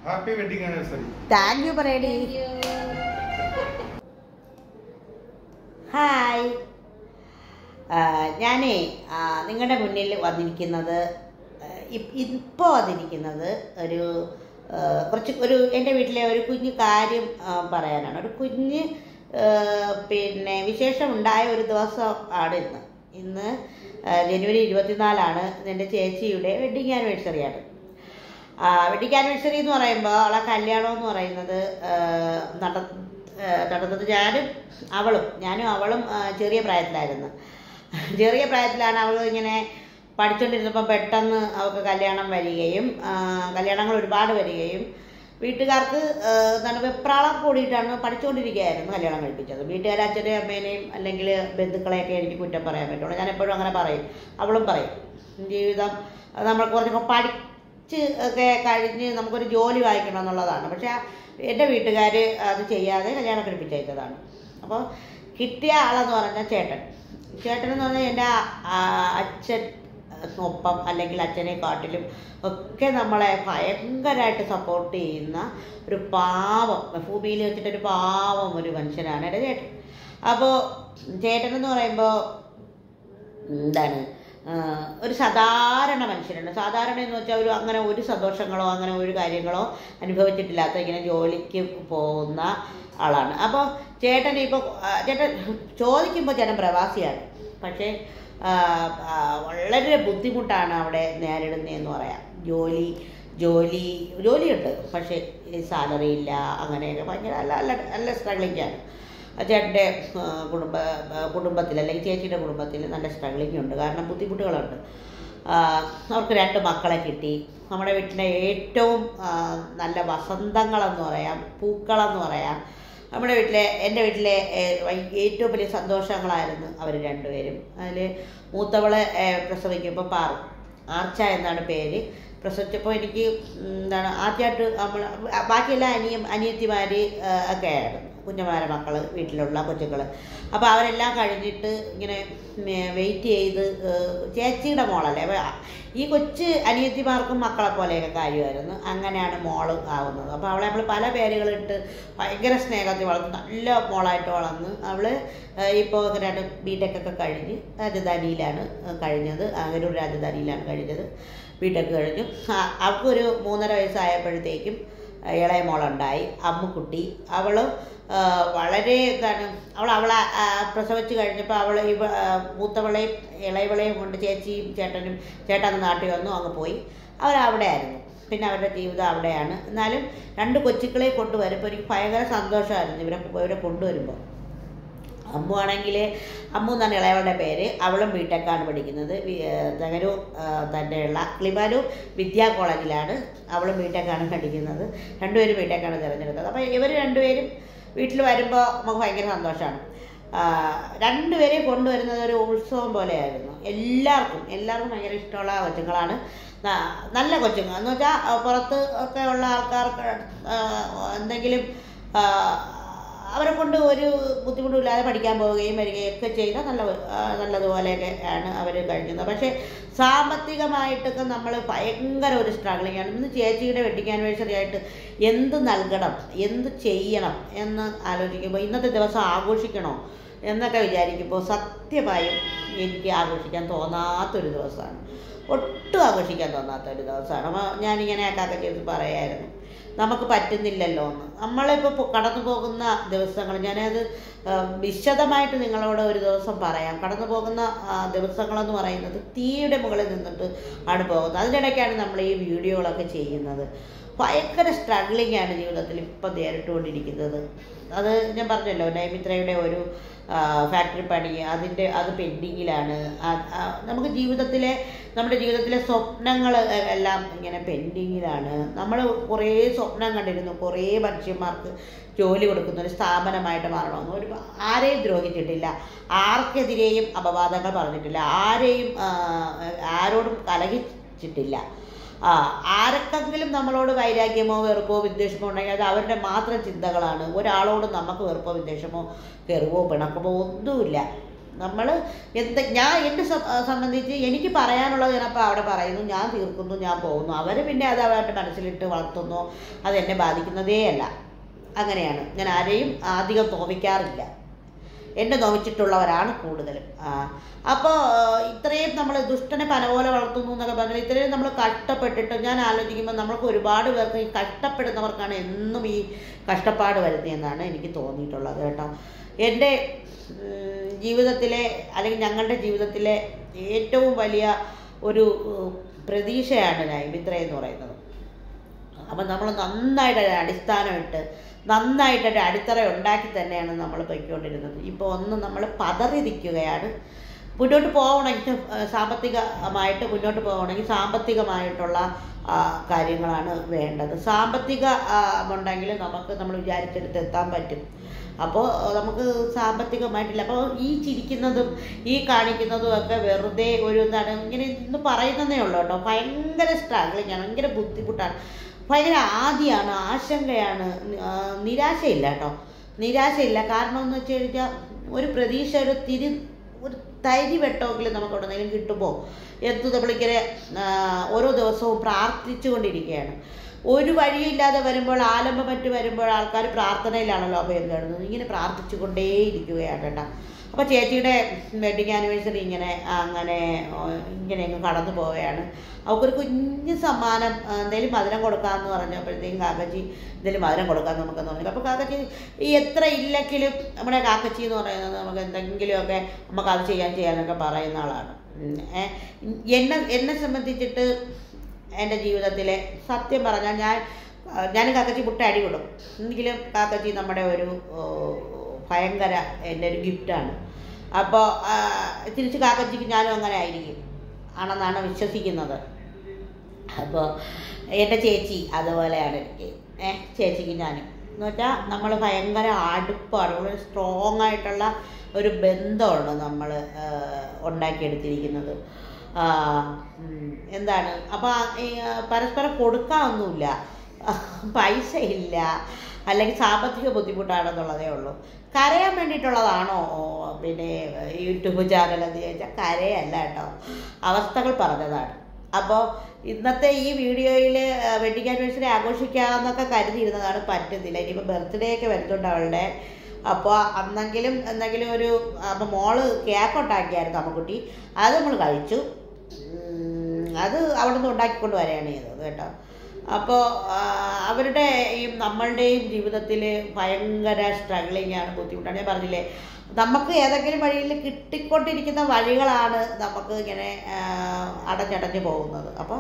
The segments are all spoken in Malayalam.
Happy wedding anniversary thank you പറയടി ഹായ് ഞാനേ നിങ്ങളുടെ മുന്നിൽ വന്നിരിക്കുന്നത് ഇപ്പോൾ വന്നിരിക്കുന്നത് ഒരു ആ, കുറച്ച് ഒരു എൻ്റെ വീട്ടിലെ ഒരു കുഞ്ഞു കാര്യം ആ, പറയാനാണ് ഒരു കുഞ്ഞ് ആ, പിന്നെ വിശേഷം ഉണ്ടായ ഒരു ദിവസം ആണ് ഇന്ന് ഇന്ന് ആ, ജനുവരി ഇരുപത്തിനാലാണ് എൻ്റെ ചേച്ചിയുടെ വെഡ്ഡിങ് ആനിവേഴ്സറിയാണ് വെഡിങ് ആനിവേഴ്സറി എന്ന് പറയുമ്പോൾ അവളെ കല്യാണം എന്ന് പറയുന്നത് ആ, നട ആ, നടന്നത് ഞാനും അവളും ഞാനും അവളും ആ, ചെറിയ പ്രായത്തിലായിരുന്നു ചെറിയ പ്രായത്തിലാണ് അവൾ ഇങ്ങനെ പഠിച്ചുകൊണ്ടിരുന്നപ്പോൾ പെട്ടെന്ന് അവൾക്ക് കല്യാണം വരികയും ആ, കല്യാണങ്ങൾ ഒരുപാട് വരികയും വീട്ടുകാർക്ക് ആ, എന്താണ് വെപ്രാളം കൂടിയിട്ടാണ് പഠിച്ചുകൊണ്ടിരിക്കുകയായിരുന്നു കല്യാണം കഴിപ്പിച്ചത് വീട്ടുകാർ അച്ഛനെയും അമ്മേനെയും അല്ലെങ്കിൽ ബന്ധുക്കളെയൊക്കെ എനിക്ക് കുറ്റം പറയാൻ പറ്റുള്ളൂ ഞാൻ എപ്പോഴും അങ്ങനെ പറയും അവളും പറയും ജീവിതം അത് നമ്മൾ കുറച്ചൊക്കെ പഠിച്ച് ഒക്കെ കഴിഞ്ഞ് നമുക്കൊരു ജോലി വാങ്ങിക്കണം എന്നുള്ളതാണ് പക്ഷേ ആ എൻ്റെ വീട്ടുകാർ അത് ചെയ്യാതെ കല്യാണം കഴിപ്പിച്ചയച്ചതാണ് അപ്പോൾ കിട്ടിയ ആളെന്ന് പറഞ്ഞാൽ ചേട്ടൻ ചേട്ടൻ എന്ന് പറഞ്ഞാൽ എൻ്റെ ആ, അച്ഛൻ ഒപ്പം അല്ലെങ്കിൽ അച്ഛനെ കാട്ടിലും ഒക്കെ നമ്മളെ ഭയങ്കരമായിട്ട് സപ്പോർട്ട് ചെയ്യുന്ന ഒരു പാവം ഭൂമിയിൽ വെച്ചിട്ട് ഒരു പാവം ഒരു മനുഷ്യനാണ് എൻ്റെ ചേട്ടൻ അപ്പോൾ ചേട്ടൻ എന്ന് പറയുമ്പോൾ എന്താണ് ആ, ഒരു സാധാരണ മനുഷ്യനാണ് സാധാരണ എന്ന് വെച്ചാൽ ഒരു അങ്ങനെ ഒരു സന്തോഷങ്ങളോ അങ്ങനെ ഒരു കാര്യങ്ങളോ അനുഭവിച്ചിട്ടില്ലാത്ത ഇങ്ങനെ ജോലിക്ക് പോകുന്ന ആളാണ് അപ്പോൾ ചേട്ടൻ ഇപ്പോൾ ചേട്ടൻ ചോദിക്കുമ്പോൾ ചേട്ടൻ പ്രവാസിയാണ് പക്ഷേ ആ, ആ, വളരെ ബുദ്ധിമുട്ടാണ് അവിടെ നേരിടുന്നതെന്ന് പറയാം ജോലി ജോലി ജോലിയുണ്ട് പക്ഷേ സാലറി ഇല്ല അങ്ങനെയൊക്കെ ഭയങ്കര നല്ല നല്ല നല്ല സ്ട്രഗ്ലിംഗ് ആണ് ചേട്ടൻ്റെ ആ, കുടുംബ ആ, കുടുംബത്തിൽ അല്ലെങ്കിൽ ചേച്ചിയുടെ കുടുംബത്തിൽ നല്ല സ്ട്രഗ്ലിംഗ് ഉണ്ട് കാരണം ബുദ്ധിമുട്ടുകളുണ്ട് ആ, അവർക്ക് രണ്ട് മക്കളെ കിട്ടി നമ്മുടെ വീട്ടിലെ ഏറ്റവും ആ, നല്ല വസന്തങ്ങളെന്ന് പറയാം പൂക്കളെന്ന് പറയാം നമ്മുടെ വീട്ടിലെ എൻ്റെ വീട്ടിലെ ഏ, വൈ- ഏറ്റവും വലിയ സന്തോഷങ്ങളായിരുന്നു അവർ രണ്ടുപേരും അതിൽ മൂത്തവളെ ഏ, പ്രസവിക്കുമ്പോൾ പാറു ആർച്ച എന്നാണ് പേര് പ്രസവിച്ചപ്പോൾ എനിക്ക് ഉം, എന്താണ് ആദ്യമായിട്ട് നമ്മൾ ബാക്കിയെല്ലാം അനിയം അനിയത്തിമാർ ഒക്കെ ആയിരുന്നു കുഞ്ഞമാരെ മക്കൾ വീട്ടിലുള്ള കൊച്ചുങ്ങൾ അപ്പോൾ അവരെല്ലാം കഴിഞ്ഞിട്ട് ഇങ്ങനെ വെയിറ്റ് ചെയ്ത് ഏഹ്, ചേച്ചിയുടെ മോളല്ലേ അപ്പോൾ ഈ കൊച്ച് അനിയത്തിമാർക്കും മക്കളെ പോലെയൊക്കെ കാര്യമായിരുന്നു അങ്ങനെയാണ് മോള് ആവുന്നത് അപ്പോൾ അവളെ നമ്മൾ പല പേരുകളിട്ട് ഭയങ്കര സ്നേഹത്തിൽ വളർന്നു നല്ല മോളായിട്ട് വളർന്ന് അവൾ ഇപ്പോൾ രണ്ട് ബി ടെക് ഒക്കെ കഴിഞ്ഞ് രാജധാനിയിലാണ് കഴിഞ്ഞത് അങ്ങനൂർ രാജധാനിയിലാണ് കഴിഞ്ഞത് ബി ടെക് കഴിഞ്ഞു ആ, അവൾക്കൊരു മൂന്നര വയസ്സായപ്പോഴത്തേക്കും ഇളയ മോളുണ്ടായി അമ്മുക്കുട്ടി അവൾ വളരെ എന്താണ് അവൾ അവളെ ആ, പ്രസവിച്ച് കഴിഞ്ഞപ്പോൾ അവൾ ഇവ ആ, മൂത്തവളെയും ഇളയവളെയും കൊണ്ട് ചേച്ചിയും ചേട്ടനും ചേട്ടൻ അങ്ങ് നാട്ടിൽ വന്നു അങ്ങ് പോയി അവരവിടെ ആയിരുന്നു പിന്നെ അവരുടെ ജീവിതം അവിടെയാണ് എന്നാലും രണ്ട് കൊച്ചുക്കളെ കൊണ്ടുവരുമ്പോൾ എനിക്ക് ഭയങ്കര സന്തോഷമായിരുന്നു ഇവരെ ഇവരെ കൊണ്ടുവരുമ്പോൾ അമ്മു ആണെങ്കിൽ അമ്മു എന്നാണ് ഇളയവളുടെ പേര് അവളും ബിടെക്കാണ് പഠിക്കുന്നത് തകരൂർ തന്നെയുള്ള ക്ലിമാനൂർ വിദ്യാ കോളേജിലാണ് അവളും ബിടെക്കാണ് പഠിക്കുന്നത് രണ്ടുപേരും ബിടെക്കാണ് തിരഞ്ഞെടുത്തത് അപ്പോൾ ഇവർ രണ്ടുപേരും വീട്ടിൽ വരുമ്പോൾ നമുക്ക് ഭയങ്കര സന്തോഷമാണ് രണ്ടുപേരെയും കൊണ്ടുവരുന്നത് ഒരു ഉത്സവം പോലെയായിരുന്നു എല്ലാവർക്കും എല്ലാവർക്കും ഭയങ്കര ഇഷ്ടമുള്ള കൊച്ചുങ്ങളാണ് ന- നല്ല കൊച്ചുങ്ങൾ എന്ന് വെച്ചാൽ പുറത്ത് ഒക്കെ ഉള്ള ആൾക്കാർക്ക് ആ, എന്തെങ്കിലും ആ, അവരെ കൊണ്ട് ഒരു ബുദ്ധിമുട്ടുമില്ലാതെ പഠിക്കാൻ പോവുകയും വരികയും ഒക്കെ ചെയ്ത നല്ല ആ, നല്ലതുപോലെയൊക്കെ ആണ് അവർ കഴിക്കുന്നത് പക്ഷേ സാമ്പത്തികമായിട്ടൊക്കെ നമ്മൾ ഭയങ്കര ഒരു സ്ട്രഗിളിംഗ് ആണ് ഇന്ന് ചേച്ചിയുടെ വെഡിങ് ആനിവേഴ്സറി ആയിട്ട് എന്ത് നൽകണം എന്ത് ചെയ്യണം എന്ന് ആലോചിക്കുമ്പോൾ ഇന്നത്തെ ദിവസം ആഘോഷിക്കണോ എന്നൊക്കെ വിചാരിക്കുമ്പോൾ സത്യമായും എനിക്ക് ആഘോഷിക്കാൻ തോന്നാത്തൊരു ദിവസമാണ് ഒട്ടും ആഘോഷിക്കാൻ തോന്നാത്ത ഒരു ദിവസമാണ് അപ്പോൾ ഞാനിങ്ങനെ ഒക്കെ ചെയ്ത് പറയായിരുന്നു നമുക്ക് പറ്റുന്നില്ലല്ലോ എന്ന് നമ്മളിപ്പോൾ കടന്നു പോകുന്ന ദിവസങ്ങൾ ഞാനത് ആ, വിശദമായിട്ട് നിങ്ങളോട് ഒരു ദിവസം പറയാം കടന്നു പോകുന്ന ആ, ദിവസങ്ങളെന്ന് പറയുന്നത് തീയുടെ മുകളിൽ നിന്നിട്ട് ആണ് പോകുന്നത് അതിനിടയ്ക്കാണ് നമ്മൾ ഈ വീഡിയോകളൊക്കെ ചെയ്യുന്നത് ഭയങ്കര സ്ട്രഗ്ലിംഗ് ആണ് ജീവിതത്തിൽ ഇപ്പം നേരിട്ടുകൊണ്ടിരിക്കുന്നത് അത് ഞാൻ പറഞ്ഞല്ലോ നൈമിത്രയുടെ ഒരു ആ, ഫാക്ടറി പണി അതിൻ്റെ അത് പെൻഡിങ്ങിലാണ് നമുക്ക് ജീവിതത്തിലെ നമ്മുടെ ജീവിതത്തിലെ സ്വപ്നങ്ങൾ എല്ലാം ഇങ്ങനെ പെൻഡിങ്ങിലാണ് നമ്മൾ കുറേ സ്വപ്നം കണ്ടിരുന്നു കുറേ മനുഷ്യന്മാർക്ക് ജോലി കൊടുക്കുന്ന ഒരു സ്ഥാപനമായിട്ട് മാറണമെന്ന് ഒരു ആരെയും ദ്രോഹിച്ചിട്ടില്ല ആർക്കെതിരെയും അപവാദങ്ങൾ പറഞ്ഞിട്ടില്ല ആരെയും ആ, ആരോടും കലഹിച്ചിട്ടില്ല ആ ആർക്കെങ്കിലും നമ്മളോട് വൈരാഗ്യമോ വെറുപ്പോ വിദ്വേഷമോ ഉണ്ടെങ്കിൽ അത് അവരുടെ മാത്രം ചിന്തകളാണ് ഒരാളോട് നമുക്ക് വെറുപ്പോ വിദ്വേഷമോ കെറുവോ പിണക്കമോ ഒന്നുമില്ല നമ്മൾ എന്ത് ഞാൻ എന്നെ സം- ആ, സംബന്ധിച്ച് എനിക്ക് പറയാനുള്ളത് ഞാനപ്പോൾ അവിടെ പറയുന്നു ഞാൻ തീർക്കുന്നു ഞാൻ പോകുന്നു അവർ പിന്നെ അത് അവരുടെ മനസ്സിലിട്ട് വളർത്തുന്നു അത് എന്നെ ബാധിക്കുന്നതേ അല്ല അങ്ങനെയാണ് ഞാൻ ആരെയും അധികം തോന്നിക്കാറില്ല എന്നെ നോവിച്ചിട്ടുള്ളവരാണ് കൂടുതലും ആ അപ്പോൾ ഇത്രയും നമ്മൾ ദുഷ്ടനെ പന പോലെ വളർത്തുന്നു എന്നൊക്കെ പറഞ്ഞാൽ ഇത്രയും നമ്മൾ കഷ്ടപ്പെട്ടിട്ട് ഞാൻ ആലോചിക്കുമ്പോൾ നമ്മൾക്ക് ഒരുപാട് പേർക്ക് ഈ കഷ്ടപ്പെടുന്നവർക്കാണ് എന്നും ഈ കഷ്ടപ്പാട് വരുന്നതെന്നാണ് എനിക്ക് തോന്നിയിട്ടുള്ളത് കേട്ടോ എൻ്റെ ഉം, ജീവിതത്തിലെ അല്ലെങ്കിൽ ഞങ്ങളുടെ ജീവിതത്തിലെ ഏറ്റവും വലിയ ഒരു ഉം, പ്രതീക്ഷയാണ് നൈമിത്ര എന്ന് പറയുന്നത് അപ്പം നമ്മൾ നന്നായിട്ട് ഒരു അടിസ്ഥാനമിട്ട് നന്നായിട്ട് ഒരു അടിത്തറ ഉണ്ടാക്കി തന്നെയാണ് നമ്മൾ പൊയ്ക്കൊണ്ടിരുന്നത് ഇപ്പോൾ ഒന്ന് നമ്മൾ പതറി നിൽക്കുകയാണ് മുന്നോട്ട് പോകണമെങ്കിൽ ആ, സാമ്പത്തികമായിട്ട് മുന്നോട്ട് പോകണമെങ്കിൽ സാമ്പത്തികമായിട്ടുള്ള ആ, കാര്യങ്ങളാണ് വേണ്ടത് സാമ്പത്തിക ആ, ഉണ്ടെങ്കിൽ നമുക്ക് നമ്മൾ വിചാരിച്ചെടുത്ത് എത്താൻ പറ്റും അപ്പോൾ നമുക്ക് സാമ്പത്തികമായിട്ടില്ല അപ്പോൾ ഈ ചിരിക്കുന്നതും ഈ കാണിക്കുന്നതും ഒക്കെ വെറുതെ ഒരു എന്താണ് ഇങ്ങനെ ഇന്ന് പറയുന്നതേ ഉള്ളൂ കേട്ടോ ഭയങ്കര സ്ട്രഗ്ലിംഗ് ആണ് ഭയങ്കര ബുദ്ധിമുട്ടാണ് ഭയങ്കര ആദിയാണ് ആശങ്കയാണ് ആ, നിരാശയില്ല കേട്ടോ നിരാശയില്ല കാരണം എന്ന് വെച്ച് കഴിഞ്ഞാൽ ഒരു പ്രതീക്ഷ ഒരു തിരി ഒരു തരി വെട്ടമെങ്കിലും നമുക്ക് എവിടെന്നെങ്കിലും കിട്ടുമ്പോൾ എന്തു നമ്മളിങ്ങനെ ആ, ഓരോ ദിവസവും പ്രാർത്ഥിച്ചു കൊണ്ടിരിക്കുകയാണ് ഒരു വഴിയില്ലാതെ വരുമ്പോൾ ആലംബം മറ്റ് വരുമ്പോൾ ആൾക്കാർ പ്രാർത്ഥനയിലാണല്ലോ അഭയം കാണുന്നത് ഇങ്ങനെ പ്രാർത്ഥിച്ചു കൊണ്ടേയിരിക്കുകയാണ് കേട്ടോ അപ്പോൾ ചേച്ചിയുടെ വെഡിങ് ആനിവേഴ്സറി ഇങ്ങനെ അങ്ങനെ ആ, ഇങ്ങനെ അങ്ങ് കടന്നു പോവുകയാണ് അവൾക്കൊരു കുഞ്ഞ് സമ്മാനം ആ, എന്തേലും മധുരം കൊടുക്കാമെന്ന് പറഞ്ഞപ്പോഴത്തേക്കും കാക്കച്ചി എന്തേലും മധുരം കൊടുക്കാമെന്ന് നമുക്കെന്ന് പറഞ്ഞു അപ്പോൾ കാക്കച്ചി ഈ എത്ര ഇല്ലെങ്കിലും നമ്മുടെ കാക്കച്ചി എന്ന് പറയുന്നത് നമുക്ക് എന്തെങ്കിലുമൊക്കെ നമുക്ക് അത് ചെയ്യാൻ ചെയ്യാനൊക്കെ പറയുന്ന ആളാണ് ഉം, ഏ, എന്നെ എന്നെ സംബന്ധിച്ചിട്ട് എൻ്റെ ജീവിതത്തിലെ സത്യം പറഞ്ഞാൽ ഞാൻ ഞാൻ കാക്കച്ചി പുട്ട അടി കൊടുക്കും എങ്കിലും കാക്കച്ചി നമ്മുടെ ഒരു ഓ, ഭയങ്കര എൻ്റെ ഒരു ഗിഫ്റ്റാണ് അപ്പോൾ തിരിച്ച് കാക്കച്ചിക്ക് ഞാനും അങ്ങനെ ആയിരിക്കും ആണെന്നാണ് വിശ്വസിക്കുന്നത് അപ്പോൾ എൻ്റെ ചേച്ചി അതുപോലെയാണ് എനിക്ക് ഏ ചേച്ചിക്ക് ഞാനും എന്ന് വെച്ചാൽ നമ്മൾ ഭയങ്കര അടുപ്പാണ് വളരെ സ്ട്രോങ് ആയിട്ടുള്ള ഒരു ബന്ധമാണ് നമ്മൾ ഉണ്ടാക്കിയെടുത്തിരിക്കുന്നത് ആ, ഉം, എന്താണ് അപ്പോൾ ഈ ആ, പരസ്പരം കൊടുക്കാനൊന്നുമില്ല പൈസ ഇല്ല അല്ലെങ്കിൽ സാമ്പത്തിക ബുദ്ധിമുട്ടാണെന്നുള്ളതേ ഉള്ളൂ കരയാൻ വേണ്ടിയിട്ടുള്ളതാണോ പിന്നെ യൂട്യൂബ് ചാനൽ എന്ന് ചോദിച്ചാൽ കരയല്ല കേട്ടോ അവസ്ഥകൾ പറഞ്ഞതാണ് അപ്പോൾ ഇന്നത്തെ ഈ വീഡിയോയിൽ വെഡിങ് ആനിവേഴ്സറി ആഘോഷിക്കാമെന്നൊക്കെ കരുതിയിരുന്നതാണ് പറ്റുന്നില്ല ഇനിയിപ്പോൾ ബർത്ത്ഡേ ഒക്കെ വരുന്നുണ്ട് അവളുടെ അപ്പോൾ അന്നെങ്കിലും എന്തെങ്കിലും ഒരു അപ്പോൾ മോള് കേക്ക് ഉണ്ടാക്കിയായിരുന്നു അമ്മക്കുട്ടി അത് നമ്മൾ കഴിച്ചു ഉം, അത് അവിടെ നിന്ന് ഉണ്ടാക്കിക്കൊണ്ട് വരികയാണ് ചെയ്തത് കേട്ടോ അപ്പോൾ അവരുടെ ഈ നമ്മളുടെയും ജീവിതത്തിൽ ഭയങ്കര സ്ട്രഗ്ലിംഗ് ആണ് ബുദ്ധിമുട്ടാണ് ഞാൻ പറഞ്ഞില്ലേ നമുക്ക് ഏതെങ്കിലും വഴിയിൽ കിട്ടിക്കൊണ്ടിരിക്കുന്ന വഴികളാണ് നമുക്ക് ഇങ്ങനെ ആ, അടഞ്ഞടഞ്ഞ് പോകുന്നത് അപ്പോൾ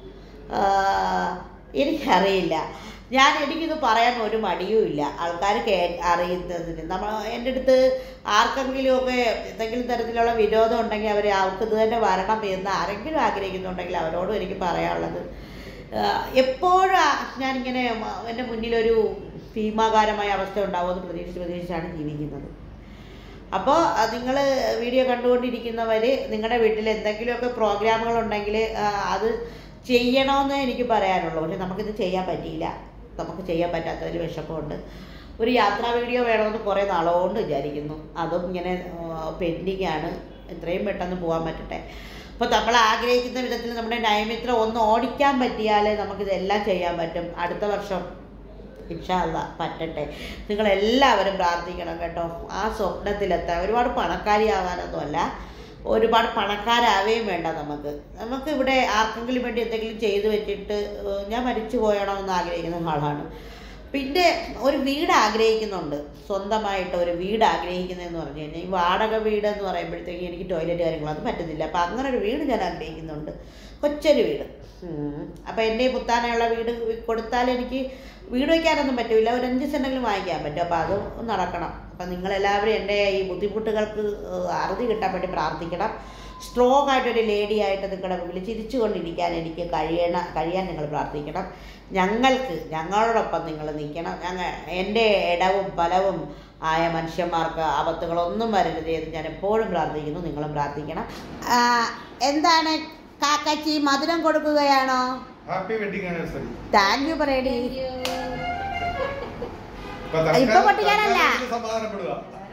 എനിക്കറിയില്ല ഞാൻ എനിക്കിത് പറയാൻ ഒരു മടിയുമില്ല ആൾക്കാർ കേ അറിയുന്നതിന് നമ്മൾ എൻ്റെ അടുത്ത് ആർക്കെങ്കിലുമൊക്കെ എന്തെങ്കിലും തരത്തിലുള്ള വിരോധം ഉണ്ടെങ്കിൽ അവർ അവർക്ക് ഇത് തന്നെ വരണം എന്ന് ആരെങ്കിലും ആഗ്രഹിക്കുന്നുണ്ടെങ്കിൽ അവരോടും എനിക്ക് പറയാനുള്ളത് എപ്പോഴും ഞാനിങ്ങനെ മ- എൻ്റെ മുന്നിലൊരു ഭീമാകാരമായ അവസ്ഥ ഉണ്ടാവുമെന്ന് പ്രതീക്ഷിച്ച് പ്രതീക്ഷിച്ചാണ് ജീവിക്കുന്നത് അപ്പോൾ നിങ്ങൾ വീഡിയോ കണ്ടുകൊണ്ടിരിക്കുന്നവർ നിങ്ങളുടെ വീട്ടിൽ എന്തെങ്കിലുമൊക്കെ പ്രോഗ്രാമുകൾ ഉണ്ടെങ്കിൽ അത് ചെയ്യണമെന്ന് എനിക്ക് പറയാനുള്ളൂ പക്ഷെ നമുക്കിത് ചെയ്യാൻ പറ്റിയില്ല നമുക്ക് ചെയ്യാൻ പറ്റാത്തതിൽ വിഷമമുണ്ട് ഒരു യാത്രാ വീഡിയോ വേണമെന്ന് കുറേ നാളുകൊണ്ട് വിചാരിക്കുന്നു അതും ഇങ്ങനെ പെൻഡിങ് ആണ് എത്രയും പെട്ടെന്ന് പോകാൻ പറ്റട്ടെ അപ്പോൾ നമ്മൾ ആഗ്രഹിക്കുന്ന വിധത്തിൽ നമ്മുടെ നയമിത്ര ഒന്ന് ഓടിക്കാൻ പറ്റിയാൽ നമുക്കിതെല്ലാം ചെയ്യാൻ പറ്റും അടുത്ത വർഷം ഇൻഷാല്ല പറ്റട്ടെ നിങ്ങളെല്ലാവരും പ്രാർത്ഥിക്കണം കേട്ടോ ആ സ്വപ്നത്തിലെത്താൻ ഒരുപാട് പണക്കാരിയാവാനൊന്നുമല്ല ഒരുപാട് പണക്കാരാവുകയും വേണ്ട നമുക്ക് നമുക്ക് ഇവിടെ ആർക്കെങ്കിലും വേണ്ടി എന്തെങ്കിലും ചെയ്തു വെച്ചിട്ട് ഏഹ്, ഞാൻ മരിച്ചു പോയണമെന്ന് ആഗ്രഹിക്കുന്ന ആളാണ് പിന്നെ ഒരു വീട് ആഗ്രഹിക്കുന്നുണ്ട് സ്വന്തമായിട്ട് ഒരു വീട് ആഗ്രഹിക്കുന്നതെന്ന് പറഞ്ഞു കഴിഞ്ഞാൽ ഈ വാടക വീട് എന്ന് പറയുമ്പോഴത്തേക്ക് എനിക്ക് ടോയ്ലറ്റ് കാര്യങ്ങൾ അത് പറ്റുന്നില്ല അപ്പം അങ്ങനെ ഒരു വീട് ഞാൻ ആഗ്രഹിക്കുന്നുണ്ട് കൊച്ചൊരു വീട് അപ്പം എൻ്റെ പുത്താനുള്ള വീട് കൊടുത്താൽ എനിക്ക് വീട് വയ്ക്കാനൊന്നും പറ്റില്ല ഒരു അഞ്ച് സെൻറ്റെങ്കിലും വാങ്ങിക്കാൻ പറ്റും അപ്പോൾ അത് നടക്കണം അപ്പം നിങ്ങളെല്ലാവരും എൻ്റെ ഈ ബുദ്ധിമുട്ടുകൾക്ക് ഏഹ്, അറുതി കിട്ടാൻ വേണ്ടി പ്രാർത്ഥിക്കണം സ്ട്രോങ് ആയിട്ടൊരു ലേഡി ആയിട്ട് നിങ്ങളുടെ മുമ്പിൽ ചിരിച്ചുകൊണ്ടിരിക്കാൻ എനിക്ക് കഴിയണ കഴിയാൻ നിങ്ങൾ പ്രാർത്ഥിക്കണം ഞങ്ങൾക്ക് ഞങ്ങളോടൊപ്പം നിങ്ങൾ നിൽക്കണം ഞങ്ങൾ എൻ്റെ ഇടവും ബലവും ആയ മനുഷ്യന്മാർക്ക് ആപത്തുകളൊന്നും വരരുത് എന്ന് ഞാൻ എപ്പോഴും പ്രാർത്ഥിക്കുന്നു നിങ്ങളും പ്രാർത്ഥിക്കണം ആ, എന്താണ് കാക്കച്ചി മധുരം കൊടുക്കുകയാണോ happy wedding anniversary thank you പറയടി ഇപ്പൊ പൊട്ടിക്കാനല്ല. സമാധാനപ്പെടുക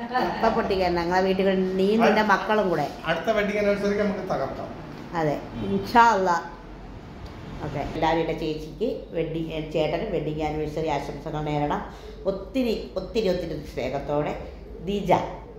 ഇപ്പൊ പൊട്ടിക്കാൻ ഞങ്ങളെ വീട്ടിൽ നീ നിന്റെ മക്കളും കൂടെ അടുത്ത വെഡിങ് ആനിവേഴ്സറിക്ക് നമുക്ക് തകർക്കാം അതെ ഇൻഷാ അല്ലാ ഓക്കെ എല്ലാവരും എൻ്റെ ചേച്ചിക്ക് വെഡിങ് ചേട്ടന് വെഡിങ് ആനിവേഴ്സറി ആശംസകൾ നേരണം ഒത്തിരി ഒത്തിരി ഒത്തിരി സ്നേഹത്തോടെ ദീജ